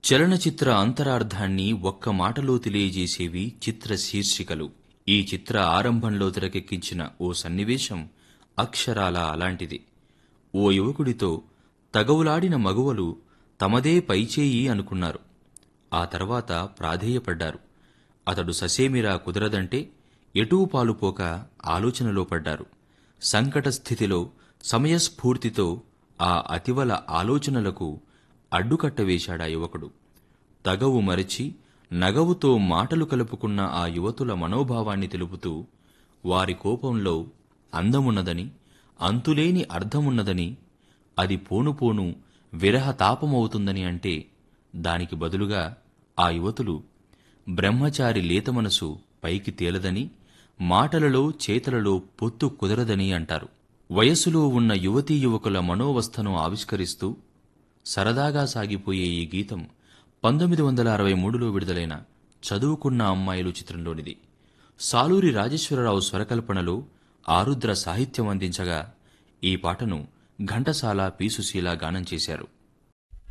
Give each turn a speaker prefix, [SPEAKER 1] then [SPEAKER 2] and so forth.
[SPEAKER 1] చలనచిత్ర అంతరార్థాన్ని ఒక్క మాటలో తెలియజేసేవి చిత్ర శీర్షికలు ఈ చిత్ర ఆరంభంలో తెరకెక్కించిన ఓ సన్నివేశం అక్షరాల అలాంటిది ఓ యువకుడితో తగవులాడిన మగువలు తమదే పైచేయి అనుకున్నారు ఆ తర్వాత ప్రాధేయపడ్డారు అతడు ససేమిరా కుదరదంటే ఎటూ పాలుపోక ఆలోచనలో పడ్డారు సంకట స్థితిలో సమయస్ఫూర్తితో ఆ అతివల ఆలోచనలకు అడ్డుకట్ట వేశాడా యువకుడు తగవు మరిచి నగవుతో మాటలు కలుపుకున్న ఆ యువతుల మనోభావాన్ని తెలుపుతూ వారి కోపంలో అందమున్నదని అంతులేని అర్థమున్నదని అది పోనుపోను విరహ తాపమవుతుందని అంటే దానికి బదులుగా ఆ యువతులు బ్రహ్మచారి లేత మనసు పైకి తేలదని మాటలలో చేతలలో పొత్తు కుదరదని అంటారు వయస్సులో ఉన్న యువతీ యువకుల మనోవస్థను ఆవిష్కరిస్తూ సరదాగా సాగిపోయే ఈ గీతం పంతొమ్మిది వందల అరవై మూడులో విడుదలైన చదువుకున్న అమ్మాయిలు చిత్రంలోనిది సాలూరి రాజేశ్వరరావు స్వరకల్పనలో ఆరుద్ర సాహిత్యం అందించగా ఈ పాటను ఘంటసాల పి సుశీల గానం చేశారు